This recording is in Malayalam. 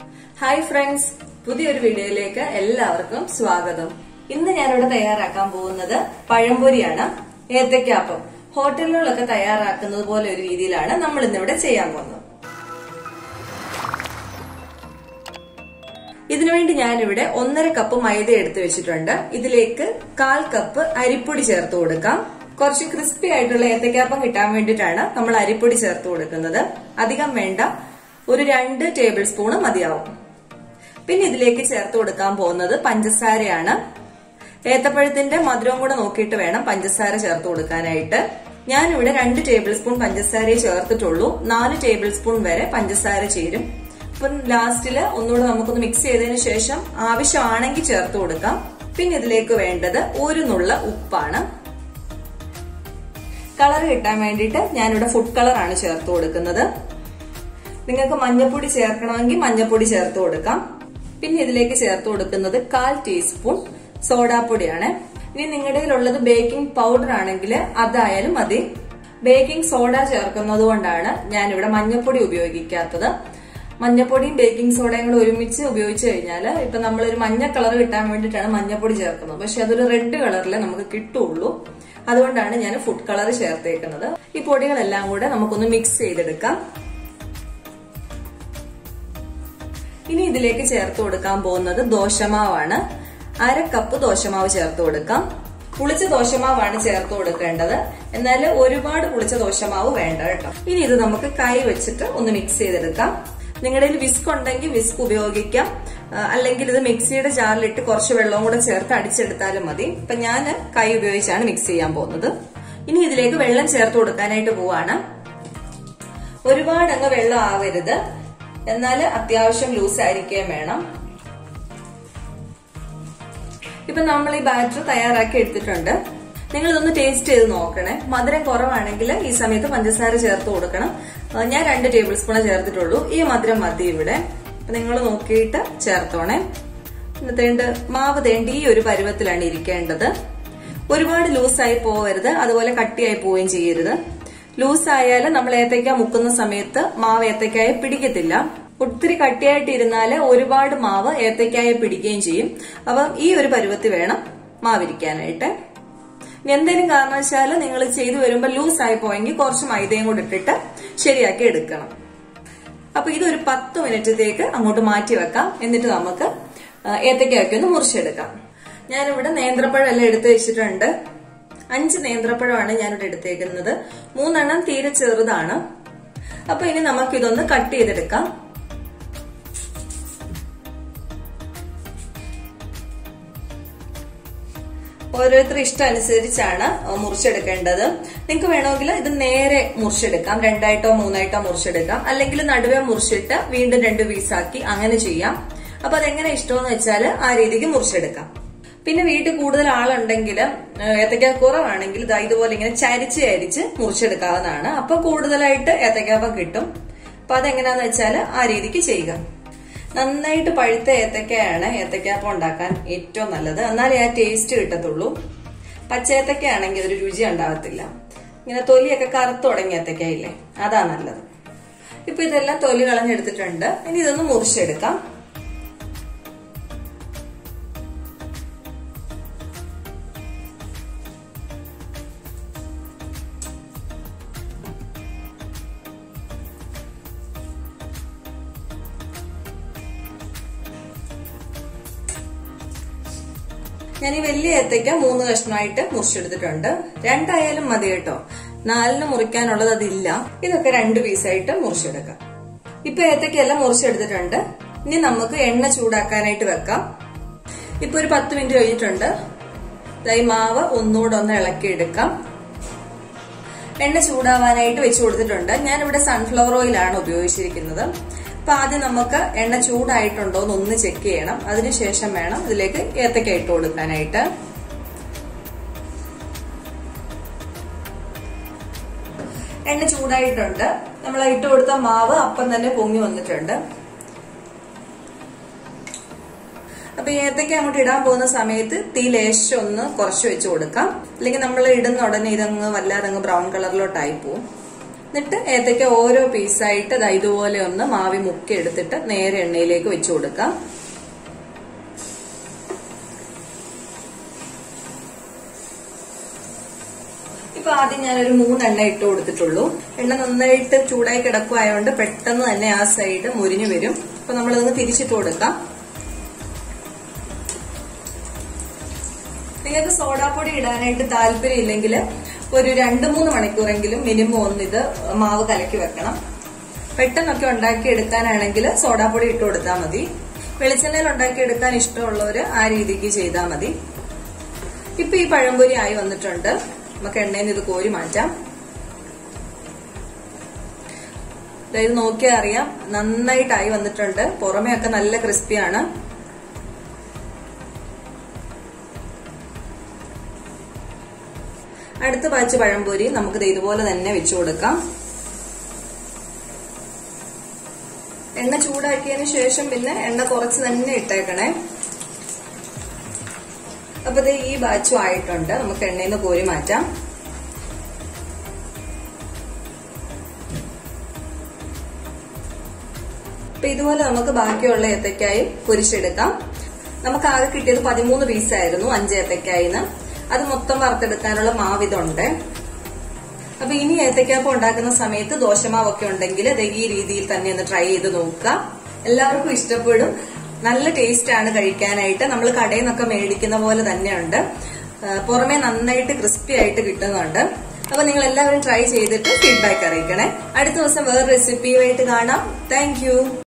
ഹായ് ഫ്രണ്ട്സ് പുതിയൊരു വീഡിയോയിലേക്ക് എല്ലാവർക്കും സ്വാഗതം ഇന്ന് ഞാനിവിടെ തയ്യാറാക്കാൻ പോകുന്നത് പഴംപൊരിയാണ് ഏത്തക്കാപ്പം ഹോട്ടലുകളിലൊക്കെ തയ്യാറാക്കുന്നത് പോലെ ഒരു രീതിയിലാണ് നമ്മൾ ഇന്നിവിടെ ചെയ്യാൻ പോകുന്നത് ഇതിനുവേണ്ടി ഞാനിവിടെ ഒന്നര കപ്പ് മൈദ എടുത്തു വെച്ചിട്ടുണ്ട് ഇതിലേക്ക് കാൽ കപ്പ് അരിപ്പൊടി ചേർത്ത് കൊടുക്കാം കുറച്ച് ക്രിസ്പി ആയിട്ടുള്ള ഏത്തക്കാപ്പം കിട്ടാൻ വേണ്ടിയിട്ടാണ് നമ്മൾ അരിപ്പൊടി ചേർത്ത് കൊടുക്കുന്നത് അധികം വേണ്ട ഒരു രണ്ട് ടേബിൾ സ്പൂണ് മതിയാവും പിന്നെ ഇതിലേക്ക് ചേർത്ത് കൊടുക്കാൻ പോകുന്നത് പഞ്ചസാരയാണ് ഏത്തപ്പഴത്തിന്റെ മധുരവും കൂടെ നോക്കിയിട്ട് വേണം പഞ്ചസാര ചേർത്ത് കൊടുക്കാനായിട്ട് ഞാനിവിടെ രണ്ട് ടേബിൾ സ്പൂൺ പഞ്ചസാരയെ ചേർത്തിട്ടുള്ളൂ നാല് ടേബിൾ സ്പൂൺ വരെ പഞ്ചസാര ചേരും അപ്പം ലാസ്റ്റില് ഒന്നുകൂടെ നമുക്കൊന്ന് മിക്സ് ചെയ്തതിന് ശേഷം ആവശ്യമാണെങ്കിൽ ചേർത്ത് കൊടുക്കാം പിന്നെ ഇതിലേക്ക് വേണ്ടത് ഒരു നുള്ള ഉപ്പാണ് കളർ കിട്ടാൻ വേണ്ടിയിട്ട് ഞാനിവിടെ ഫുഡ് കളറാണ് ചേർത്ത് കൊടുക്കുന്നത് നിങ്ങൾക്ക് മഞ്ഞപ്പൊടി ചേർക്കണമെങ്കിൽ മഞ്ഞപ്പൊടി ചേർത്ത് കൊടുക്കാം പിന്നെ ഇതിലേക്ക് ചേർത്ത് കൊടുക്കുന്നത് കാൽ ടീസ്പൂൺ സോഡാപ്പൊടിയാണ് ഇനി നിങ്ങളുടെ കയ്യിലുള്ളത് ബേക്കിംഗ് പൗഡർ ആണെങ്കിൽ അതായാലും മതി ബേക്കിംഗ് സോഡ ചേർക്കുന്നത് കൊണ്ടാണ് ഞാനിവിടെ മഞ്ഞപ്പൊടി ഉപയോഗിക്കാത്തത് മഞ്ഞപ്പൊടിയും ബേക്കിംഗ് സോഡയും കൂടെ ഒരുമിച്ച് ഉപയോഗിച്ച് കഴിഞ്ഞാൽ ഇപ്പൊ നമ്മളൊരു മഞ്ഞ കളർ കിട്ടാൻ വേണ്ടിയിട്ടാണ് മഞ്ഞപ്പൊടി ചേർക്കുന്നത് പക്ഷെ അതൊരു റെഡ് കളറിൽ നമുക്ക് കിട്ടുള്ളൂ അതുകൊണ്ടാണ് ഞാൻ ഫുഡ് കളർ ചേർത്തേക്കുന്നത് ഈ പൊടികളെല്ലാം കൂടെ നമുക്കൊന്ന് മിക്സ് ചെയ്തെടുക്കാം ഇനി ഇതിലേക്ക് ചേർത്ത് കൊടുക്കാൻ പോകുന്നത് ദോശമാവാണ് അര കപ്പ് ദോശമാവ് ചേർത്ത് കൊടുക്കാം പുളിച്ച ദോശമാവാണ് ചേർത്ത് കൊടുക്കേണ്ടത് എന്നാൽ ഒരുപാട് പുളിച്ച ദോശമാവ് വേണ്ട കേട്ടോ ഇനി ഇത് നമുക്ക് കൈ വെച്ചിട്ട് ഒന്ന് മിക്സ് ചെയ്തെടുക്കാം നിങ്ങളുടെ കയ്യിൽ വിസ്ക് ഉണ്ടെങ്കിൽ വിസ്ക് ഉപയോഗിക്കാം അല്ലെങ്കിൽ ഇത് മിക്സിയുടെ ജാറിലിട്ട് കുറച്ച് വെള്ളവും കൂടെ ചേർത്ത് അടിച്ചെടുത്താലും മതി ഇപ്പൊ ഞാൻ കൈ ഉപയോഗിച്ചാണ് മിക്സ് ചെയ്യാൻ പോകുന്നത് ഇനി ഇതിലേക്ക് വെള്ളം ചേർത്ത് കൊടുക്കാനായിട്ട് പോവാണ് ഒരുപാട് അങ്ങ് വെള്ളം ആവരുത് എന്നാൽ അത്യാവശ്യം ലൂസ് ആയിരിക്കുകയും വേണം ഇപ്പൊ നമ്മൾ ഈ ബാറ്റർ തയ്യാറാക്കി എടുത്തിട്ടുണ്ട് നിങ്ങൾ ഇതൊന്ന് ടേസ്റ്റ് ചെയ്ത് നോക്കണേ മധുരം കുറവാണെങ്കിൽ ഈ സമയത്ത് പഞ്ചസാര ചേർത്ത് കൊടുക്കണം ഞാൻ രണ്ട് ടേബിൾ സ്പൂണേ ചേർത്തിട്ടുള്ളൂ ഈ മധുരം മതി ഇവിടെ അപ്പൊ നിങ്ങൾ നോക്കിയിട്ട് ചേർത്തോണേ തേണ്ട് മാവ് തേണ്ടി ഈ ഒരു പരുവത്തിലാണ് ഇരിക്കേണ്ടത് ഒരുപാട് ലൂസായി പോവരുത് അതുപോലെ കട്ടിയായി പോവുകയും ചെയ്യരുത് ലൂസ് ആയാൽ നമ്മൾ ഏത്തയ്ക്ക മുക്കുന്ന സമയത്ത് മാവ് ഏത്തയ്ക്കായ പിടിക്കത്തില്ല ഒത്തിരി കട്ടിയായിട്ട് ഇരുന്നാല് ഒരുപാട് മാവ് ഏത്തയ്ക്കായ പിടിക്കുകയും ചെയ്യും അപ്പം ഈ ഒരു പരുവത്തിൽ വേണം മാവിരിക്കാനായിട്ട് ഇനി എന്തെങ്കിലും കാരണവശാൽ നിങ്ങൾ ചെയ്തു വരുമ്പോൾ ലൂസ് ആയി പോയെങ്കിൽ കുറച്ച് മൈദയും കൂടെ ഇട്ടിട്ട് ശരിയാക്കി എടുക്കണം അപ്പൊ ഇതൊരു പത്ത് മിനിറ്റത്തേക്ക് അങ്ങോട്ട് മാറ്റി വെക്കാം എന്നിട്ട് നമുക്ക് ഏത്തയ്ക്കൊക്കെ ഒന്ന് മുറിച്ചെടുക്കാം ഞാനിവിടെ നേന്ത്രപ്പഴം എല്ലാം എടുത്തു വെച്ചിട്ടുണ്ട് അഞ്ച് നേന്ത്രപ്പഴമാണ് ഞാനിവിടെ എടുത്തേക്കുന്നത് മൂന്നെണ്ണം തീരെ ചെറുതാണ് അപ്പൊ ഇനി നമുക്ക് ഇതൊന്ന് കട്ട് ചെയ്തെടുക്കാം ഓരോരുത്തർ ഇഷ്ടം അനുസരിച്ചാണ് മുറിച്ചെടുക്കേണ്ടത് നിങ്ങൾക്ക് വേണമെങ്കിൽ ഇത് നേരെ മുറിച്ചെടുക്കാം രണ്ടായിട്ടോ മൂന്നായിട്ടോ മുറിച്ചെടുക്കാം അല്ലെങ്കിൽ നടുവേ മുറിച്ചിട്ട് വീണ്ടും രണ്ട് പീസാക്കി അങ്ങനെ ചെയ്യാം അപ്പൊ അതെങ്ങനെ ഇഷ്ടമെന്ന് വെച്ചാൽ ആ രീതിക്ക് മുറിച്ചെടുക്കാം പിന്നെ വീട്ടിൽ കൂടുതൽ ആളുണ്ടെങ്കിൽ ഏത്തക്ക കുറവാണെങ്കിൽ ഇതാ ഇതുപോലെ ഇങ്ങനെ ചരിച്ച് ചരിച്ച് മുറിച്ചെടുക്കാവുന്നതാണ് അപ്പൊ കൂടുതലായിട്ട് ഏത്തക്കാപ്പം കിട്ടും അപ്പൊ അതെങ്ങനെയാന്ന് വെച്ചാൽ ആ രീതിക്ക് ചെയ്യുക നന്നായിട്ട് പഴുത്ത ഏത്തക്കയാണ് ഏത്തക്കാപ്പം ഉണ്ടാക്കാൻ ഏറ്റവും നല്ലത് എന്നാലേ ആ ടേസ്റ്റ് കിട്ടത്തുള്ളൂ പച്ച ഏത്തക്ക ആണെങ്കിൽ ഒരു രുചി ഉണ്ടാകത്തില്ല ഇങ്ങനെ തൊലിയൊക്കെ കറുത്തു തുടങ്ങിയ ഏത്തക്കയില്ലേ അതാ നല്ലത് ഇപ്പൊ ഇതെല്ലാം തൊലി കളഞ്ഞെടുത്തിട്ടുണ്ട് ഇനി ഇതൊന്ന് മുറിച്ചെടുക്കാം ഞാൻ ഈ വലിയ ഏത്തയ്ക്ക മൂന്ന് കഷ്ണമായിട്ട് മുറിച്ചെടുത്തിട്ടുണ്ട് രണ്ടായാലും മതി കേട്ടോ നാലിന് മുറിക്കാനുള്ളത് അതില്ല ഇതൊക്കെ രണ്ട് പീസായിട്ട് മുറിച്ചെടുക്കാം ഇപ്പൊ ഏത്തയ്ക്കെല്ലാം മുറിച്ചെടുത്തിട്ടുണ്ട് ഇനി നമുക്ക് എണ്ണ ചൂടാക്കാനായിട്ട് വെക്കാം ഇപ്പൊ ഒരു പത്ത് മിനിറ്റ് കഴിഞ്ഞിട്ടുണ്ട് ഈ മാവ് ഒന്നുകൂടെ ഒന്ന് ഇളക്കിയെടുക്കാം എണ്ണ ചൂടാവാനായിട്ട് വെച്ച് കൊടുത്തിട്ടുണ്ട് ഞാനിവിടെ സൺഫ്ലവർ ഓയിലാണ് ഉപയോഗിച്ചിരിക്കുന്നത് അപ്പൊ ആദ്യം നമുക്ക് എണ്ണ ചൂടായിട്ടുണ്ടോ എന്ന് ഒന്ന് ചെക്ക് ചെയ്യണം അതിനുശേഷം വേണം ഇതിലേക്ക് ഏത്തക്ക ഇട്ട് കൊടുക്കാനായിട്ട് എണ്ണ ചൂടായിട്ടുണ്ട് നമ്മൾ ഇട്ട് കൊടുത്ത മാവ് അപ്പം തന്നെ പൊങ്ങി വന്നിട്ടുണ്ട് അപ്പൊ ഈ ഏത്തക്ക അങ്ങോട്ട് ഇടാൻ പോകുന്ന സമയത്ത് തീ ലേശം ഒന്ന് കുറച്ച് വെച്ച് കൊടുക്കാം അല്ലെങ്കിൽ നമ്മൾ ഇടുന്ന ഉടനെ ഇതങ്ങ് വല്ലാതെ അങ്ങ് ബ്രൗൺ കളറിലോട്ടായി പോവും എന്നിട്ട് ഏത്തയ്ക്ക ഓരോ പീസായിട്ട് ദാ ഇതുപോലെ ഒന്ന് മാവി മുക്കി എടുത്തിട്ട് നേരെ എണ്ണയിലേക്ക് വെച്ചു കൊടുക്കാം ഇപ്പൊ ആദ്യം ഞാനൊരു മൂന്നെണ്ണ ഇട്ട് കൊടുത്തിട്ടുള്ളൂ എണ്ണ നന്നായിട്ട് ചൂടായി കിടക്കുമായോണ്ട് പെട്ടെന്ന് തന്നെ ആ സൈഡ് മുരിഞ്ഞു വരും അപ്പൊ നമ്മളതൊന്ന് തിരിച്ചിട്ട് കൊടുക്കാം നിങ്ങൾക്ക് സോഡാപ്പൊടി ഇടാനായിട്ട് താല്പര്യം ഇല്ലെങ്കിൽ ഒരു രണ്ട് മൂന്ന് മണിക്കൂറെങ്കിലും മിനിമം ഒന്ന് ഇത് മാവ് കലക്കി വെക്കണം പെട്ടെന്നൊക്കെ ഉണ്ടാക്കി എടുക്കാനാണെങ്കിൽ സോഡാപ്പൊടി ഇട്ട് കൊടുത്താൽ മതി വെളിച്ചെണ്ണയിൽ ഉണ്ടാക്കി എടുക്കാൻ ഇഷ്ടമുള്ളവര് ആ രീതിക്ക് ചെയ്താൽ മതി ഇപ്പൊ ഈ പഴംപൊരി ആയി വന്നിട്ടുണ്ട് നമുക്ക് എണ്ണയിൽ നിന്ന് ഇത് കോരി മാറ്റാം ഇത് നോക്കിയാൽ അറിയാം നന്നായിട്ടായി വന്നിട്ടുണ്ട് പുറമേ ഒക്കെ നല്ല ക്രിസ്പിയാണ് അടുത്ത ബാച്ച് പഴംപൊരി നമുക്ക് ഇതുപോലെ തന്നെ വെച്ചു കൊടുക്കാം എണ്ണ ചൂടാക്കിയതിന് ശേഷം പിന്നെ എണ്ണ കുറച്ച് തന്നെ ഇട്ടേക്കണേ അപ്പൊ ഇത് ഈ ബാച്ചും ആയിട്ടുണ്ട് നമുക്ക് എണ്ണയിൽ നിന്ന് കോരി മാറ്റാം അപ്പൊ ഇതുപോലെ നമുക്ക് ബാക്കിയുള്ള ഏത്തക്കായി പൊരിച്ചെടുക്കാം നമുക്ക് ആകെ കിട്ടിയത് പതിമൂന്ന് പീസായിരുന്നു അഞ്ച് ഏത്തക്കായിന്ന് അത് മൊത്തം വറുത്തെടുക്കാനുള്ള മാവ് ഇതുണ്ട് അപ്പൊ ഇനി ഏത്തക്കാപ്പം ഉണ്ടാക്കുന്ന സമയത്ത് ദോശമാവൊക്കെ ഉണ്ടെങ്കിൽ ഇത് ഈ രീതിയിൽ തന്നെ ഒന്ന് ട്രൈ ചെയ്ത് നോക്കുക എല്ലാവർക്കും ഇഷ്ടപ്പെടും നല്ല ടേസ്റ്റ് ആണ് കഴിക്കാനായിട്ട് നമ്മൾ കടയിൽ നിന്നൊക്കെ മേടിക്കുന്ന പോലെ തന്നെയുണ്ട് പുറമേ നന്നായിട്ട് ക്രിസ്പി ആയിട്ട് കിട്ടുന്നുണ്ട് അപ്പൊ നിങ്ങൾ എല്ലാവരും ട്രൈ ചെയ്തിട്ട് ഫീഡ്ബാക്ക് അറിയിക്കണേ അടുത്ത ദിവസം വേറെ റെസിപ്പിയുമായിട്ട് കാണാം താങ്ക്